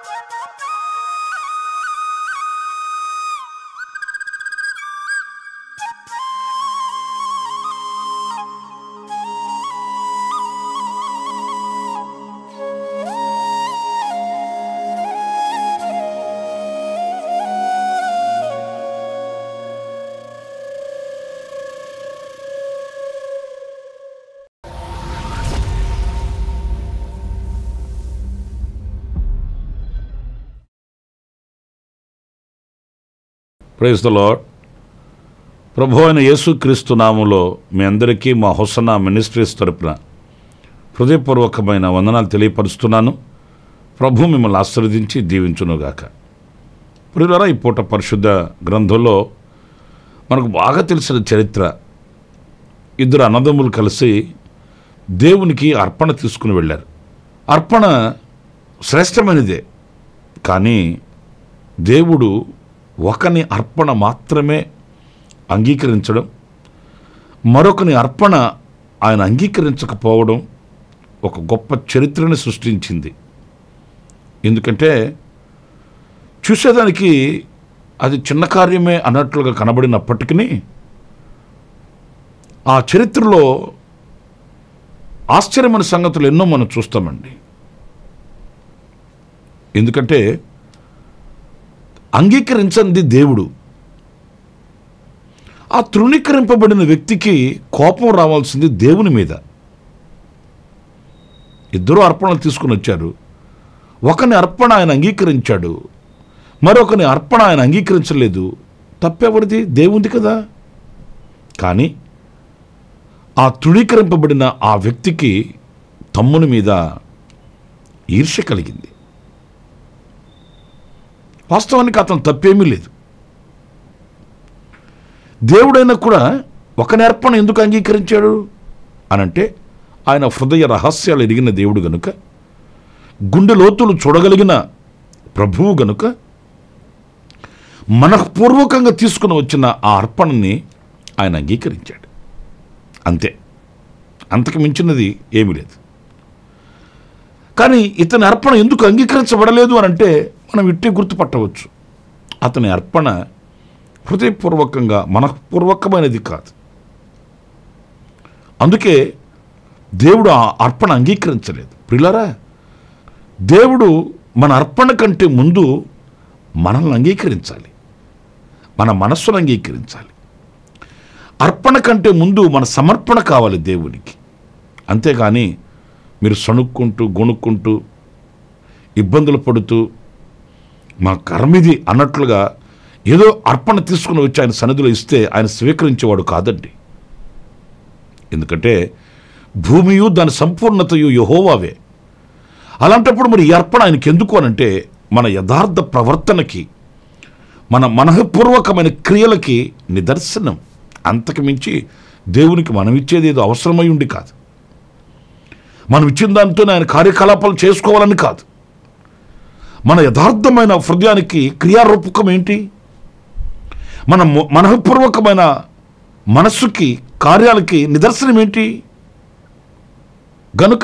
praise the lord ప్రభు అయిన యేసుక్రీస్తు నామంలో మీ అందరికీ మా హొసన మినిస్ట్రీస్ తరపున హృదయపూర్వకమైన వందనాలు తెలియపరుస్తున్నాను ప్రభు మిమ్మల్ని ఆశీర్వదించి దీవించునుగాక ప్రియులారా ఈ పూట పరిశుద్ధ గ్రంథంలో మనకు బాగా తెలిసిన చరిత్ర ఇద్దరు అన్నదమ్ములు కలిసి దేవునికి అర్పణ తీసుకుని వెళ్ళారు అర్పణ శ్రేష్టమైనదే కానీ దేవుడు ఒకని అర్పణ మాత్రమే అంగీకరించడం మరొకని అర్పణ ఆయన అంగీకరించకపోవడం ఒక గొప్ప చరిత్రని సృష్టించింది ఎందుకంటే చూసేదానికి అది చిన్న కార్యమే అన్నట్లుగా కనబడినప్పటికీ ఆ చరిత్రలో ఆశ్చర్యమైన సంగతులు ఎన్నో మనం చూస్తామండి ఎందుకంటే అంగీకరించంది దేవుడు ఆ తృణీకరింపబడిన వ్యక్తికి కోపం రావాల్సింది దేవుని మీద ఇద్దరు అర్పణలు తీసుకుని వచ్చారు ఒకని అర్పణ ఆయన అంగీకరించాడు మరొకని అర్పణ ఆయన అంగీకరించలేదు తప్పెవరిది దేవుంది కదా కానీ ఆ తృణీకరింపబడిన ఆ వ్యక్తికి తమ్ముని మీద ఈర్ష్య కలిగింది వాస్తవానికి అతను తప్పేమీ లేదు దేవుడైనా కూడా ఒక నేర్పణ ఎందుకు అంగీకరించాడు అనంటే ఆయన హృదయ రహస్యాలు ఎరిగిన దేవుడు గనుక గుండె లోతులు చూడగలిగిన ప్రభువు గనుక మనఃపూర్వకంగా తీసుకుని వచ్చిన ఆ అర్పణని ఆయన అంగీకరించాడు అంతే అంతకు మించినది ఏమీ లేదు కానీ ఇతని అర్పణ ఎందుకు అంగీకరించబడలేదు అని అంటే మనం ఇట్టే గుర్తుపట్టవచ్చు అతని అర్పణ హృదయపూర్వకంగా మనఃపూర్వకమైనది కాదు అందుకే దేవుడు ఆ అర్పణ అంగీకరించలేదు ప్రిలరా దేవుడు మన అర్పణ కంటే ముందు మనల్ని అంగీకరించాలి మన మనస్సును అంగీకరించాలి అర్పణ కంటే ముందు మన సమర్పణ కావాలి దేవునికి అంతేగాని మీరు సణుక్కుంటూ గొణుక్కుంటూ ఇబ్బందులు పడుతూ మా కర్మిది అన్నట్లుగా ఏదో అర్పణ తీసుకుని వచ్చి ఆయన సన్నిధిలో ఇస్తే ఆయన స్వీకరించేవాడు కాదండి ఎందుకంటే భూమియు దాని సంపూర్ణతయు యహోవావే అలాంటప్పుడు మరి ఈ అర్పణ ఆయనకి ఎందుకు అనంటే మన యథార్థ ప్రవర్తనకి మన మనఃపూర్వకమైన క్రియలకి నిదర్శనం అంతకు మించి దేవునికి మనం ఇచ్చేది ఏదో అవసరమై ఉండి కాదు మనం ఇచ్చిన దానితోనే ఆయన కార్యకలాపాలు చేసుకోవాలని కాదు మన యథార్థమైన హృదయానికి క్రియారూపకం ఏంటి మన మొ- మనఃపూర్వకమైన మనస్సుకి కార్యాలకి నిదర్శనం ఏంటి గనుక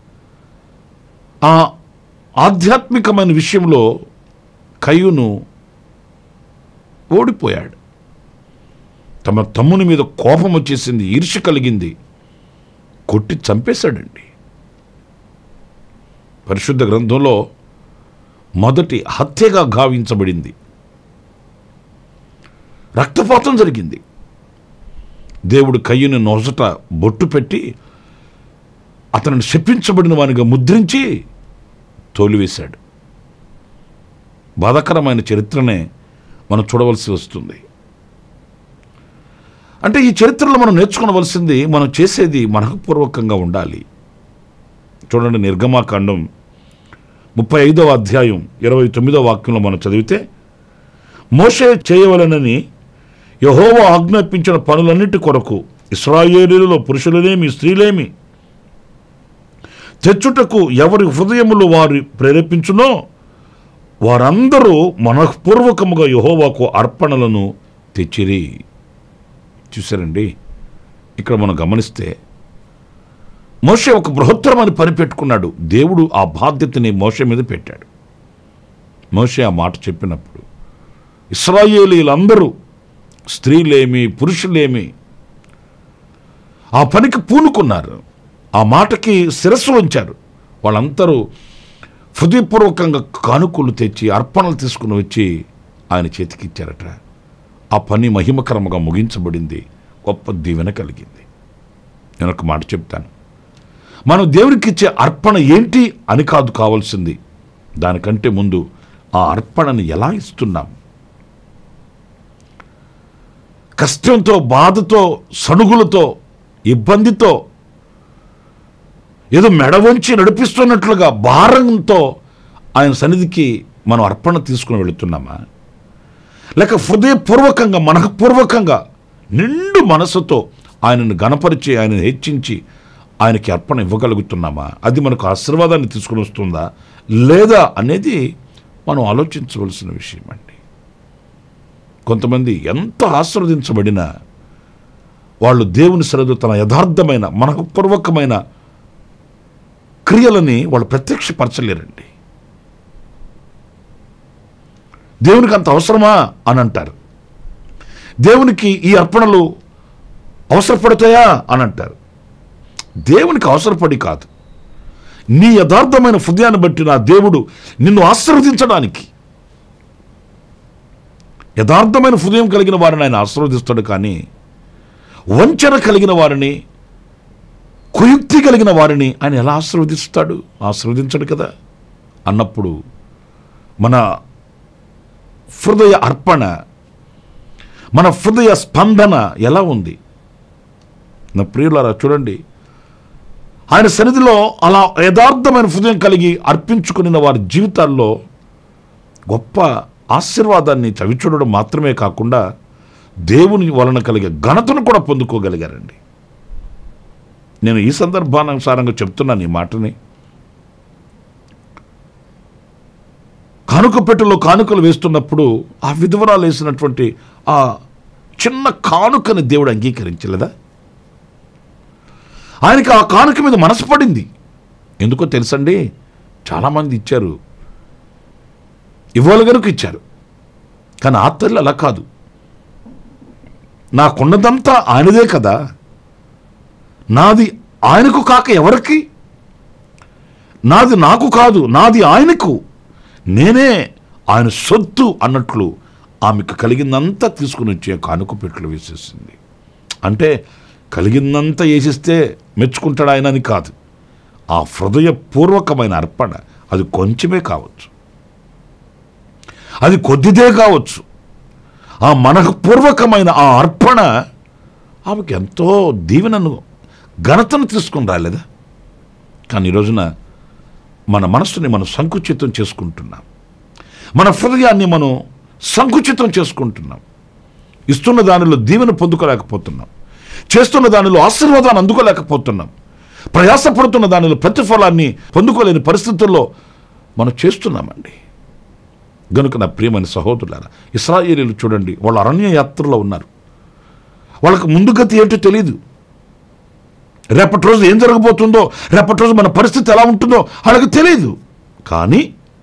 ఆ ఆధ్యాత్మికమైన విషయంలో కయ్యును ఓడిపోయాడు తమ తమ్ముని మీద కోపం వచ్చేసింది ఈర్ష్య కలిగింది కొట్టి చంపేశాడండి పరిశుద్ధ గ్రంథంలో మొదటి హత్యగా గావించబడింది రక్తపాతం జరిగింది దేవుడు కయ్యను నొసట బొట్టు పెట్టి అతనిని శపించబడిన వానిగా ముద్రించి తోలివేశాడు బాధాకరమైన చరిత్రనే మనం చూడవలసి వస్తుంది అంటే ఈ చరిత్రలో మనం నేర్చుకోవలసింది మనం చేసేది మనఃపూర్వకంగా ఉండాలి చూడండి నిర్గమాకాండం ముప్పై ఐదవ అధ్యాయం ఇరవై తొమ్మిదవ వాక్యంలో మనం చదివితే మోషే చేయవలనని యహోవ ఆజ్ఞాపించిన పనులన్నిటి కొరకు ఇస్రాయేలీలలో పురుషులనేమి స్త్రీలేమి తెచ్చుటకు ఎవరి హృదయములు వారు ప్రేరేపించునో వారందరూ మనఃపూర్వకముగా యహోవాకు అర్పణలను తెచ్చిరి చూసారండి ఇక్కడ మనం గమనిస్తే మోషే ఒక బృహత్తరమైన పని పెట్టుకున్నాడు దేవుడు ఆ బాధ్యతని మోషే మీద పెట్టాడు మోషే ఆ మాట చెప్పినప్పుడు ఇస్రాయేలీలందరూ స్త్రీలేమి పురుషులేమి ఆ పనికి పూనుకున్నారు ఆ మాటకి శిరస్సు ఉంచారు వాళ్ళందరూ హృదయపూర్వకంగా కానుకలు తెచ్చి అర్పణలు తీసుకుని వచ్చి ఆయన చేతికి ఇచ్చారట ఆ పని మహిమకరంగా ముగించబడింది గొప్ప దీవెన కలిగింది నేను ఒక మాట చెప్తాను మనం దేవునికి ఇచ్చే అర్పణ ఏంటి అని కాదు కావాల్సింది దానికంటే ముందు ఆ అర్పణని ఎలా ఇస్తున్నాం కష్టంతో బాధతో సణుగులతో ఇబ్బందితో ఏదో మెడ వంచి నడిపిస్తున్నట్లుగా భారంతో ఆయన సన్నిధికి మనం అర్పణ తీసుకుని వెళుతున్నామా లేక హృదయపూర్వకంగా మనఃపూర్వకంగా నిండు మనసుతో ఆయనను గణపరిచి ఆయనను హెచ్చించి ఆయనకి అర్పణ ఇవ్వగలుగుతున్నామా అది మనకు ఆశీర్వాదాన్ని తీసుకుని వస్తుందా లేదా అనేది మనం ఆలోచించవలసిన విషయం అండి కొంతమంది ఎంత ఆశీర్వదించబడినా వాళ్ళు దేవుని సరదు తన యథార్థమైన మనఃపూర్వకమైన క్రియలని వాళ్ళు ప్రత్యక్షపరచలేరండి దేవునికి అంత అవసరమా అని అంటారు దేవునికి ఈ అర్పణలు అవసరపడతాయా అని అంటారు దేవునికి అవసరపడి కాదు నీ యథార్థమైన హృదయాన్ని బట్టి నా దేవుడు నిన్ను ఆశీర్వదించడానికి యథార్థమైన హృదయం కలిగిన వారిని ఆయన ఆశీర్వదిస్తాడు కానీ వంచన కలిగిన వారిని కుయుక్తి కలిగిన వారిని ఆయన ఎలా ఆశీర్వదిస్తాడు ఆశీర్వదించడు కదా అన్నప్పుడు మన హృదయ అర్పణ మన హృదయ స్పందన ఎలా ఉంది నా ప్రియులారా చూడండి ఆయన సన్నిధిలో అలా యథార్థమైన హృదయం కలిగి అర్పించుకున్న వారి జీవితాల్లో గొప్ప ఆశీర్వాదాన్ని చవిచూడడం మాత్రమే కాకుండా దేవుని వలన కలిగే ఘనతను కూడా పొందుకోగలిగారండి నేను ఈ సందర్భానుసారంగా చెప్తున్నాను ఈ మాటని కానుక పెట్టెలో కానుకలు వేస్తున్నప్పుడు ఆ విధవరాలు వేసినటువంటి ఆ చిన్న కానుకని దేవుడు అంగీకరించలేదా ఆయనకి ఆ కానుక మీద మనసు పడింది ఎందుకో తెలుసండి చాలామంది ఇచ్చారు ఇవ్వాలి గనుక ఇచ్చారు కానీ ఆ తల్లి అలా కాదు నాకున్నదంతా ఆయనదే కదా నాది ఆయనకు కాక ఎవరికి నాది నాకు కాదు నాది ఆయనకు నేనే ఆయన సొత్తు అన్నట్లు ఆమెకు కలిగిందంతా తీసుకుని వచ్చి కానుక పెట్లు వేసేసింది అంటే కలిగిందంతా వేసిస్తే మెచ్చుకుంటాడు ఆయన అని కాదు ఆ హృదయపూర్వకమైన అర్పణ అది కొంచెమే కావచ్చు అది కొద్దిదే కావచ్చు ఆ మనఃపూర్వకమైన ఆ అర్పణ ఆమెకి ఎంతో దీవెనను ఘనతను తీసుకుని రాలేదా కానీ ఈ రోజున మన మనస్సుని మనం సంకుచితం చేసుకుంటున్నాం మన హృదయాన్ని మనం సంకుచితం చేసుకుంటున్నాం ఇస్తున్న దానిలో దీవెన పొందుకోలేకపోతున్నాం చేస్తున్న దానిలో ఆశీర్వాదాన్ని అందుకోలేకపోతున్నాం ప్రయాసపడుతున్న దానిలో ప్రతిఫలాన్ని పొందుకోలేని పరిస్థితుల్లో మనం చేస్తున్నామండి గనుక నా ప్రియమైన సహోదరులారా ఇస్రాయేలీలు చూడండి వాళ్ళు అరణ్య యాత్రలో ఉన్నారు వాళ్ళకి ముందు గతి ఏంటో తెలియదు రేపటి రోజు ఏం జరగబోతుందో రేపటి రోజు మన పరిస్థితి ఎలా ఉంటుందో వాళ్ళకి తెలియదు కానీ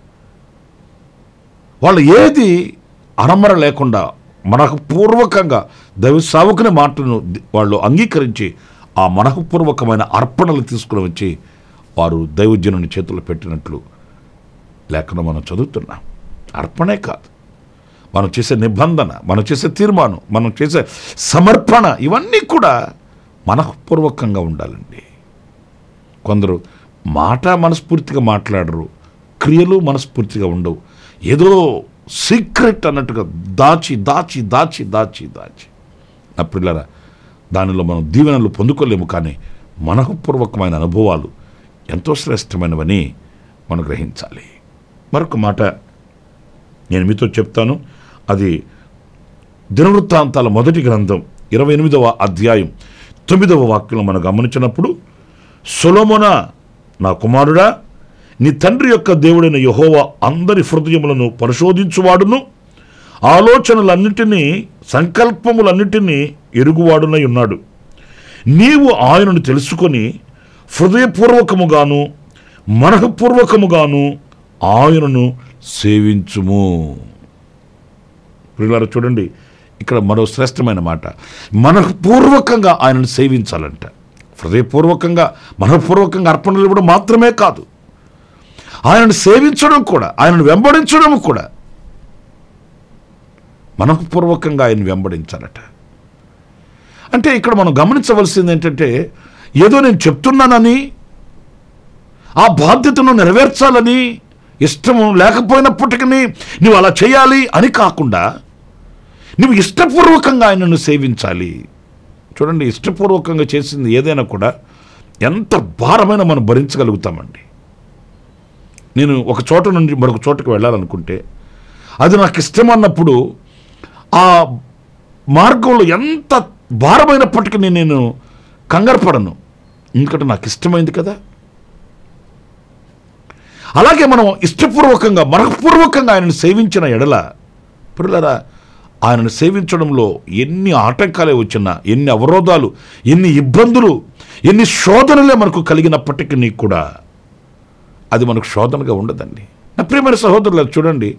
వాళ్ళు ఏది అరమర లేకుండా మనఃపూర్వకంగా దైవ సావుకునే మాటను ది- వాళ్ళు అంగీకరించి ఆ మనఃపూర్వకమైన అర్పణలు తీసుకుని వచ్చి వారు దైవజనుని చేతుల్లో పెట్టినట్లు లేఖను మనం చదువుతున్నాం అర్పణే కాదు మనం చేసే నిబంధన మనం చేసే తీర్మానం మనం చేసే సమర్పణ ఇవన్నీ కూడా మనఃపూర్వకంగా ఉండాలండి కొందరు మాట మనస్ఫూర్తిగా మాట్లాడరు క్రియలు మనస్ఫూర్తిగా ఉండవు ఏదో సీక్రెట్ అన్నట్టుగా దాచి దాచి దాచి దాచి దాచి నా పిల్లరా దానిలో మనం దీవెనలు పొందుకోలేము కానీ మనఃపూర్వకమైన అనుభవాలు ఎంతో శ్రేష్టమైనవని మనం గ్రహించాలి మరొక మాట నేను మీతో చెప్తాను అది దినవృత్తాంతాల మొదటి గ్రంథం ఇరవై ఎనిమిదవ అధ్యాయం తొమ్మిదవ వాక్యంలో మనం గమనించినప్పుడు సొలొమొన నా కుమారుడా నీ తండ్రి యొక్క దేవుడైన యహోవా అందరి హృదయములను పరిశోధించువాడును ఆలోచనలన్నిటినీ సంకల్పములన్నిటినీ ఎరుగువాడునై ఉన్నాడు నీవు ఆయనను తెలుసుకొని హృదయపూర్వకముగాను మనఃపూర్వకముగాను ఆయనను సేవించుము ప్రియులారా చూడండి ఇక్కడ మరో శ్రేష్టమైన మాట మనపూర్వకంగా ఆయనను సేవించాలంట హృదయపూర్వకంగా మనపూర్వకంగా అర్పణలు ఇవ్వడం మాత్రమే కాదు ఆయనను సేవించడం కూడా ఆయనను వెంబడించడం కూడా మనపూర్వకంగా ఆయన వెంబడించాలట అంటే ఇక్కడ మనం గమనించవలసింది ఏంటంటే ఏదో నేను చెప్తున్నానని ఆ బాధ్యతను నెరవేర్చాలని ఇష్టము లేకపోయినప్పటికీ నువ్వు అలా చేయాలి అని కాకుండా నువ్వు ఇష్టపూర్వకంగా ఆయనను సేవించాలి చూడండి ఇష్టపూర్వకంగా చేసింది ఏదైనా కూడా ఎంత భారమైన మనం భరించగలుగుతామండి నేను ఒక చోట నుండి మరొక చోటకు వెళ్ళాలనుకుంటే అది నాకు ఇష్టం అన్నప్పుడు ఆ మార్గంలో ఎంత భారమైనప్పటికీ నేను కంగారు పడను ఎందుకంటే నాకు ఇష్టమైంది కదా అలాగే మనం ఇష్టపూర్వకంగా మనపూర్వకంగా ఆయనను సేవించిన ఎడల పిల్లరా ఆయనను సేవించడంలో ఎన్ని ఆటంకాలే వచ్చినా ఎన్ని అవరోధాలు ఎన్ని ఇబ్బందులు ఎన్ని శోధనలే మనకు కలిగినప్పటికీ నీకు కూడా అది మనకు శోధనగా ఉండదండి నా ప్రియమైన సహోదరులు చూడండి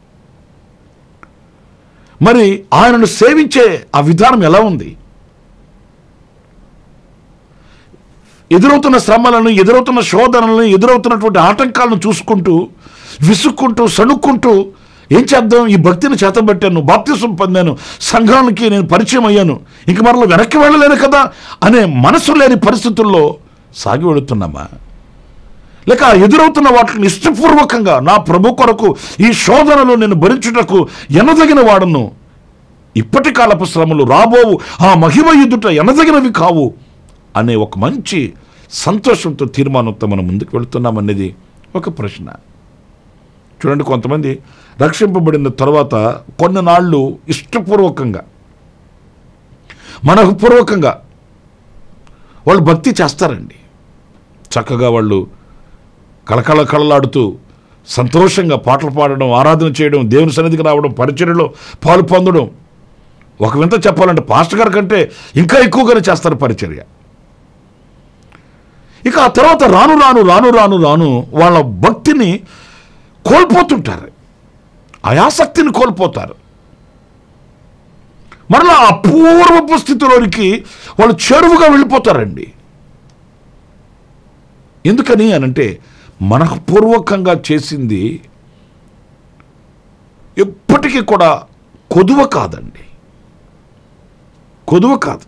మరి ఆయనను సేవించే ఆ విధానం ఎలా ఉంది ఎదురవుతున్న శ్రమలను ఎదురవుతున్న శోధనలను ఎదురవుతున్నటువంటి ఆటంకాలను చూసుకుంటూ విసుక్కుంటూ సణుక్కుంటూ ఏం చేద్దాం ఈ భక్తిని చేతబట్టాను బాప్తిసం పొందాను సంఘానికి నేను పరిచయం అయ్యాను ఇంక మరలో వెనక్కి వెళ్ళలేను కదా అనే మనసు లేని పరిస్థితుల్లో సాగి వెళుతున్నామా లేక ఆ ఎదురవుతున్న వాటిని ఇష్టపూర్వకంగా నా ప్రభు కొరకు ఈ శోధనలు నేను భరించుటకు ఎనదగిన వాడను ఇప్పటి కాలపు శ్రమలు రాబోవు ఆ మహిమ ఎదుట ఎనదగినవి కావు అనే ఒక మంచి సంతోషంతో తీర్మానంతో మనం ముందుకు వెళుతున్నామనేది ఒక ప్రశ్న చూడండి కొంతమంది రక్షింపబడిన తర్వాత కొన్ని నాళ్ళు ఇష్టపూర్వకంగా మనకు పూర్వకంగా వాళ్ళు భక్తి చేస్తారండి చక్కగా వాళ్ళు కళకళ కళలాడుతూ సంతోషంగా పాటలు పాడడం ఆరాధన చేయడం దేవుని సన్నిధికి రావడం పరిచర్యలో పాలు పొందడం ఒక వింత చెప్పాలంటే పాస్టర్ గారి కంటే ఇంకా ఎక్కువగానే చేస్తారు పరిచర్య ఇక ఆ తర్వాత రాను రాను రాను రాను రాను వాళ్ళ భక్తిని కోల్పోతుంటారు ఆ ఆసక్తిని కోల్పోతారు మరలా ఆ పూర్వపు స్థితిలోనికి వాళ్ళు చేరువుగా వెళ్ళిపోతారండి ఎందుకని అనంటే మనపూర్వకంగా చేసింది ఎప్పటికీ కూడా కొదువ కాదండి కొదువ కాదు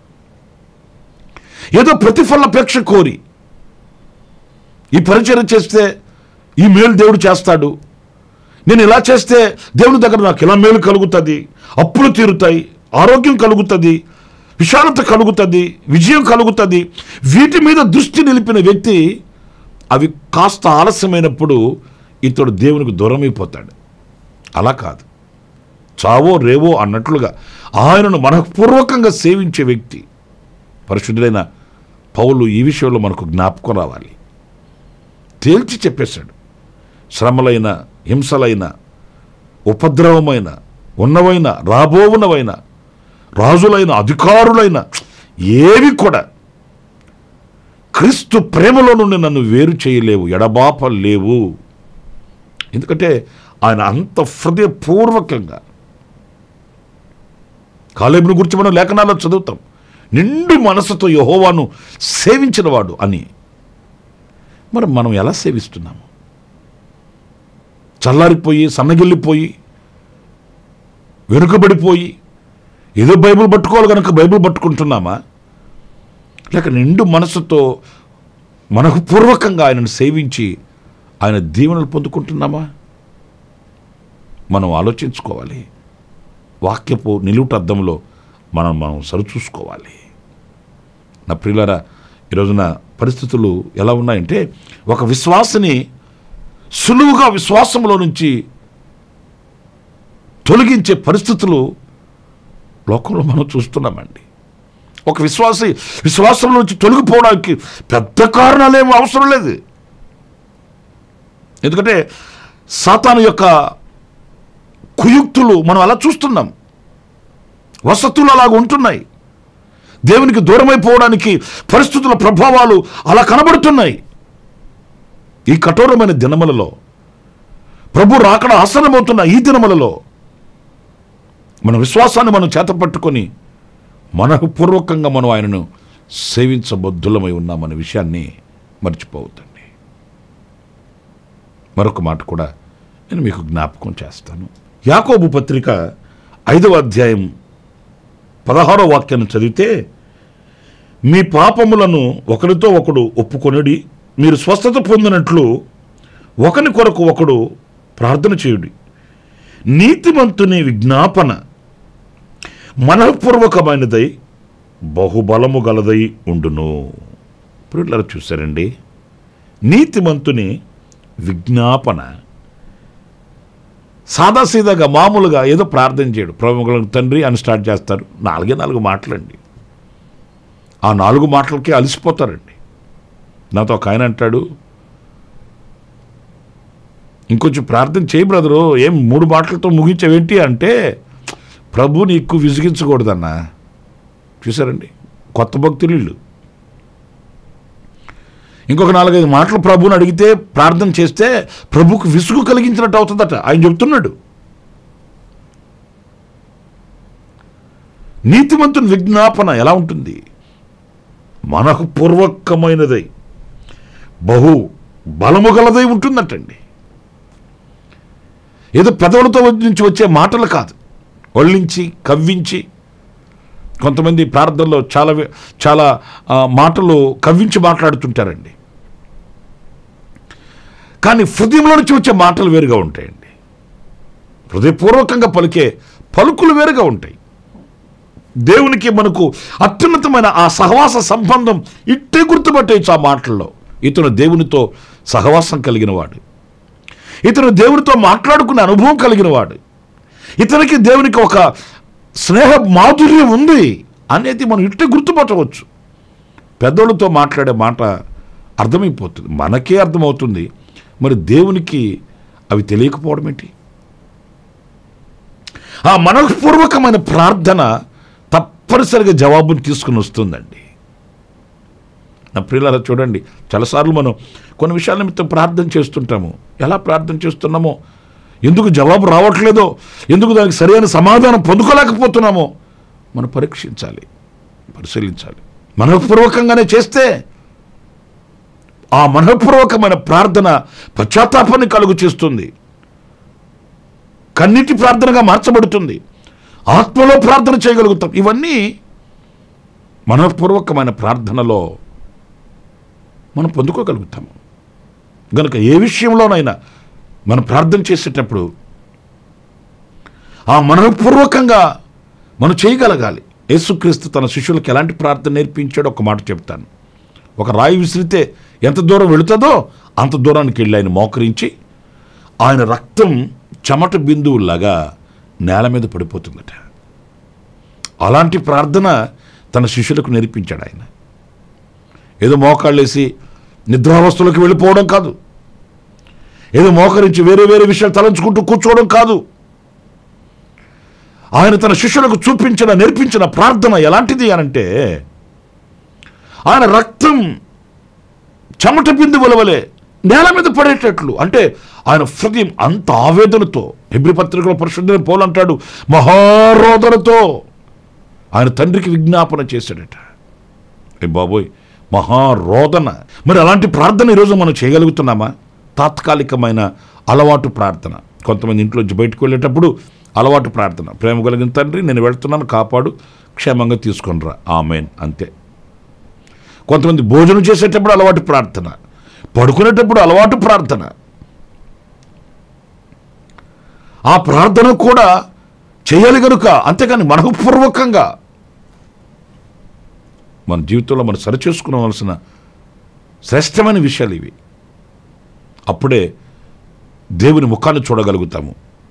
ఏదో ప్రతిఫలాపేక్ష కోరి ఈ పరిచయం చేస్తే ఈ మేలు దేవుడు చేస్తాడు నేను ఇలా చేస్తే దేవుని దగ్గర నాకు ఇలా మేలు కలుగుతుంది అప్పులు తీరుతాయి ఆరోగ్యం కలుగుతుంది విశాలత కలుగుతుంది విజయం కలుగుతుంది వీటి మీద దృష్టి నిలిపిన వ్యక్తి అవి కాస్త ఆలస్యమైనప్పుడు ఇతడు దేవునికి దూరమైపోతాడు అలా కాదు చావో రేవో అన్నట్లుగా ఆయనను మనపూర్వకంగా సేవించే వ్యక్తి పరిశుద్ధుడైన పౌలు ఈ విషయంలో మనకు జ్ఞాపకం రావాలి తేల్చి చెప్పేశాడు శ్రమలైన హింసలైన ఉపద్రవమైన ఉన్నవైన రాబోవునవైన రాజులైన అధికారులైన ఏవి కూడా క్రీస్తు ప్రేమలో నుండి నన్ను వేరు చేయలేవు ఎడబాప లేవు ఎందుకంటే ఆయన అంత హృదయపూర్వకంగా కాలేబుని గురించి మనం లేఖనాల్లో చదువుతాం నిండు మనసుతో యహోవాను సేవించినవాడు అని మరి మనం ఎలా సేవిస్తున్నాము చల్లారిపోయి సన్నగిల్లిపోయి వెనుకబడిపోయి ఏదో బైబిల్ పట్టుకోవాలి కనుక బైబిల్ పట్టుకుంటున్నామా లేక నిండు మనసుతో మనకు పూర్వకంగా ఆయనను సేవించి ఆయన దీవెనలు పొందుకుంటున్నామా మనం ఆలోచించుకోవాలి వాక్యపు నిలువుట అద్దంలో మనం మనం సరిచూసుకోవాలి నా ప్రియులారా ఈరోజున పరిస్థితులు ఎలా ఉన్నాయంటే ఒక విశ్వాసని సులువుగా విశ్వాసంలో నుంచి తొలగించే పరిస్థితులు లోకంలో మనం చూస్తున్నామండి ఒక విశ్వాసి విశ్వాసం నుంచి తొలగిపోవడానికి పెద్ద కారణాలేమో అవసరం లేదు ఎందుకంటే సాతాను యొక్క కుయుక్తులు మనం అలా చూస్తున్నాం వసతులు అలాగ ఉంటున్నాయి దేవునికి దూరమైపోవడానికి పరిస్థితుల ప్రభావాలు అలా కనబడుతున్నాయి ఈ కఠోరమైన దినములలో ప్రభు రాకడ ఆసనమవుతున్న ఈ దినములలో మన విశ్వాసాన్ని మనం చేతపట్టుకొని మనఃపూర్వకంగా మనం ఆయనను సేవించబద్ధులమై ఉన్నామనే విషయాన్ని మర్చిపోవద్దండి మరొక మాట కూడా నేను మీకు జ్ఞాపకం చేస్తాను యాకోబు పత్రిక ఐదవ అధ్యాయం పదహారో వాక్యాన్ని చదివితే మీ పాపములను ఒకరితో ఒకడు ఒప్పుకొనడి మీరు స్వస్థత పొందినట్లు ఒకని కొరకు ఒకడు ప్రార్థన చేయుడి నీతిమంతుని విజ్ఞాపన మనఃపూర్వకమైనదై బహుబలము గలదై ఉండును ఇప్పుడు ఇట్లా చూశారండి నీతిమంతుని విజ్ఞాపన సాదాసీదాగా మామూలుగా ఏదో ప్రార్థన చేయడు ప్రముఖులకు తండ్రి అని స్టార్ట్ చేస్తారు నాలుగే నాలుగు మాటలండి ఆ నాలుగు మాటలకి అలసిపోతారండి నాతో ఒక ఆయన అంటాడు ఇంకొంచెం ప్రార్థన చేయి బ్రదరు ఏం మూడు మాటలతో ముగించేవేంటి అంటే ప్రభు నీకు విసిగించకూడదన్నా చూసారండి కొత్త భక్తులు వీళ్ళు ఇంకొక నాలుగైదు మాటలు ప్రభుని అడిగితే ప్రార్థన చేస్తే ప్రభుకు విసుగు కలిగించినట్టు అవుతుందట ఆయన చెప్తున్నాడు నీతిమంతుని విజ్ఞాపన ఎలా ఉంటుంది మనఃపూర్వకమైనదై బహు బలము గలదై ఉంటుందటండి ఏదో పెదవులతో నుంచి వచ్చే మాటలు కాదు ఒళ్ళించి కవ్వించి కొంతమంది ప్రార్థనలో చాలా వి- చాలా ఆ, మాటలు కవ్వించి మాట్లాడుతుంటారండి కానీ హృదయంలో నుంచి వచ్చే మాటలు వేరుగా ఉంటాయండి హృదయపూర్వకంగా పలికే పలుకులు వేరుగా ఉంటాయి దేవునికి మనకు అత్యున్నతమైన ఆ సహవాస సంబంధం ఇట్టే గుర్తుపట్టేయచ్చు ఆ మాటల్లో ఇతను దేవునితో సహవాసం కలిగిన వాడు ఇతను దేవునితో మాట్లాడుకునే అనుభవం కలిగిన వాడు ఇతనికి దేవునికి ఒక స్నేహ మాధుర్యం ఉంది అనేది మనం ఇట్టే గుర్తుపట్టవచ్చు పెద్దోళ్ళతో మాట్లాడే మాట అర్థమైపోతుంది మనకే అర్థమవుతుంది మరి దేవునికి అవి తెలియకపోవడం ఏంటి ఆ మనఃపూర్వకమైన ప్రార్థన తప్పనిసరిగా జవాబును తీసుకుని వస్తుందండి నా ప్రియులారా చూడండి చాలాసార్లు మనం కొన్ని విషయాల నిమిత్తం ప్రార్థన చేస్తుంటాము ఎలా ప్రార్థన చేస్తున్నామో ఎందుకు జవాబు రావట్లేదో ఎందుకు దానికి సరైన సమాధానం పొందుకోలేకపోతున్నామో మనం పరీక్షించాలి పరిశీలించాలి మనఃపూర్వకంగానే చేస్తే ఆ మనఃపూర్వకమైన ప్రార్థన పశ్చాత్తాపాన్ని కలుగు చేస్తుంది కన్నీటి ప్రార్థనగా మార్చబడుతుంది ఆత్మలో ప్రార్థన చేయగలుగుతాం ఇవన్నీ మనఃపూర్వకమైన ప్రార్థనలో మనం పొందుకోగలుగుతాము గనుక ఏ విషయంలోనైనా మనం ప్రార్థన చేసేటప్పుడు ఆ మనఃపూర్వకంగా మనం చేయగలగాలి యేసుక్రీస్తు తన శిష్యులకు ఎలాంటి ప్రార్థన నేర్పించాడో ఒక మాట చెప్తాను ఒక రాయి విసిరితే ఎంత దూరం వెళుతుందో అంత దూరానికి వెళ్ళి ఆయన మోకరించి ఆయన రక్తం చెమట బిందువులాగా నేల మీద పడిపోతుందట అలాంటి ప్రార్థన తన శిష్యులకు నేర్పించాడు ఆయన ఏదో మోకాళ్ళేసి నిద్రావస్థలోకి వెళ్ళిపోవడం కాదు ఏదో మోకరించి వేరే వేరే విషయాలు తలంచుకుంటూ కూర్చోవడం కాదు ఆయన తన శిష్యులకు చూపించిన నేర్పించిన ప్రార్థన ఎలాంటిది అనంటే ఆయన రక్తం చెమట బిందువుల వలె నేల మీద పడేటట్లు అంటే ఆయన హృదయం అంత ఆవేదనతో హెబ్రి పత్రికలో పరిశుద్ధ పోలు అంటాడు మహారోదనతో ఆయన తండ్రికి విజ్ఞాపన చేశాడట ఏ బాబోయ్ మహారోదన మరి అలాంటి ప్రార్థన ఈరోజు మనం చేయగలుగుతున్నామా తాత్కాలికమైన అలవాటు ప్రార్థన కొంతమంది ఇంట్లోంచి బయటకు వెళ్ళేటప్పుడు అలవాటు ప్రార్థన ప్రేమ కలిగిన తండ్రి నేను వెళ్తున్నాను కాపాడు క్షేమంగా తీసుకొనిరా ఆమెన్ అంతే కొంతమంది భోజనం చేసేటప్పుడు అలవాటు ప్రార్థన పడుకునేటప్పుడు అలవాటు ప్రార్థన ఆ ప్రార్థన కూడా చేయాలి కనుక అంతేకాని మనఃపూర్వకంగా మన జీవితంలో మనం సరిచేసుకోవలసిన శ్రేష్టమైన విషయాలు ఇవి అప్పుడే దేవుని ముఖాన్ని చూడగలుగుతాము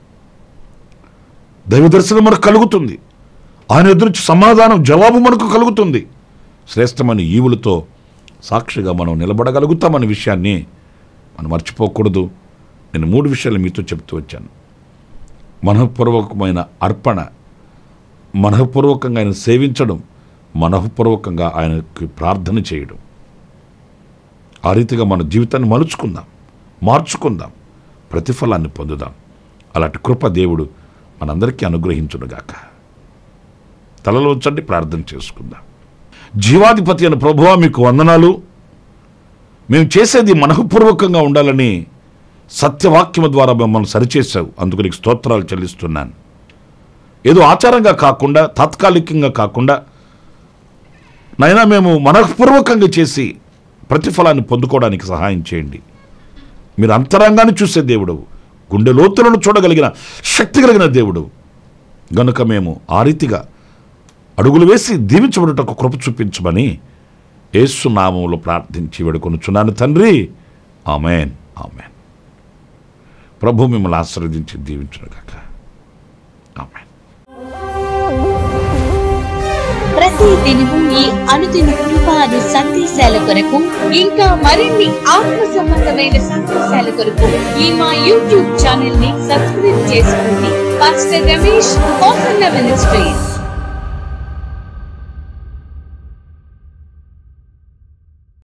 దైవ దర్శనం మనకు కలుగుతుంది ఆయన ఎదురించి సమాధానం జవాబు మనకు కలుగుతుంది శ్రేష్టమైన ఈవులతో సాక్షిగా మనం నిలబడగలుగుతామనే విషయాన్ని మనం మర్చిపోకూడదు నేను మూడు విషయాలు మీతో చెప్తూ వచ్చాను మనఃపూర్వకమైన అర్పణ మనఃపూర్వకంగా ఆయన సేవించడం మనఃపూర్వకంగా ఆయనకి ప్రార్థన చేయడం ఆ రీతిగా మన జీవితాన్ని మలుచుకుందాం మార్చుకుందాం ప్రతిఫలాన్ని పొందుదాం అలాంటి కృప దేవుడు మనందరికీ అనుగ్రహించునుగాక తలలో ఉంచండి ప్రార్థన చేసుకుందాం జీవాధిపతి అయిన ప్రభువా మీకు వందనాలు మేము చేసేది మనఃపూర్వకంగా ఉండాలని సత్యవాక్యము ద్వారా మిమ్మల్ని సరిచేశావు అందుకు నీకు స్తోత్రాలు చెల్లిస్తున్నాను ఏదో ఆచారంగా కాకుండా తాత్కాలికంగా కాకుండా నైనా మేము మనఃపూర్వకంగా చేసి ప్రతిఫలాన్ని పొందుకోవడానికి సహాయం చేయండి మీరు అంతరంగాన్ని చూసే దేవుడు గుండె లోతులను చూడగలిగిన శక్తి కలిగిన దేవుడు గనుక మేము ఆ రీతిగా అడుగులు వేసి దీవించబడుటకు కృప చూపించమని యేసు నామములో ప్రార్థించి వేడుకొనుచున్నాను తండ్రి ఆమెన్ ఆమెన్ ప్రభు మిమ్మల్ని ఆశీర్వదించి దీవించును కాక ఆమెన్ ప్రతి దినము ఈ అనుదిన కృపాను సందేశాల కొరకు ఇంకా మరిన్ని ఆత్మ సంబంధమైన సందేశాల కొరకు ఈ మా యూట్యూబ్ ఛానల్ ని సబ్స్క్రైబ్ చేసుకోండి పాస్టర్ రమేష్ కోసన్న మినిస్ట్రీస్